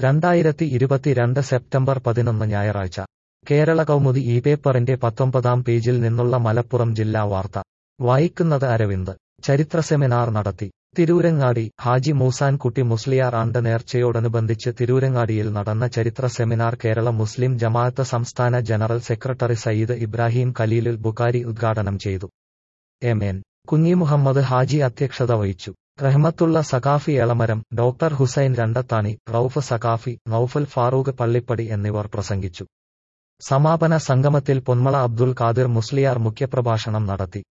രണ്ടായിരത്തി ഇരുപത്തിരണ്ട് സെപ്റ്റംബർ പതിനൊന്ന് ഞായറാഴ്ച കേരള കൗമുദി ഈ പേപ്പറിന്റെ പത്തൊമ്പതാം പേജിൽ നിന്നുള്ള മലപ്പുറം ജില്ലാ വാർത്ത വായിക്കുന്നത് അരവിന്ദ് ചരിത്ര സെമിനാർ നടത്തി തിരൂരങ്ങാടി ഹാജി മൂസാൻകുട്ടി മുസ്ലിയാർ ആണ്ട് നേർച്ചയോടനുബന്ധിച്ച് തിരൂരങ്ങാടിയിൽ നടന്ന ചരിത്ര സെമിനാർ കേരള മുസ്ലിം ജമാഅത്ത് സംസ്ഥാന ജനറൽ സെക്രട്ടറി സയ്യിദ് ഇബ്രാഹിം ഖലീലുൽ ബുഖാരി ഉദ്ഘാടനം ചെയ്തു എം എൻ കുഞ്ഞിമുഹമ്മദ് ഹാജി അധ്യക്ഷത വഹിച്ചു റഹ്മത്തുള്ള സഖാഫി എളമരം ഡോക്ടർ ഹുസൈൻ രണ്ടത്താണി റൌഫ് സഖാഫി നൌഫൽ ഫാറൂഖ് പള്ളിപ്പടി എന്നിവർ പ്രസംഗിച്ചു സമാപന സംഗമത്തിൽ പൊന്മള അബ്ദുൽ ഖാദിർ മുസ്ലിയാർ മുഖ്യപ്രഭാഷണം നടത്തി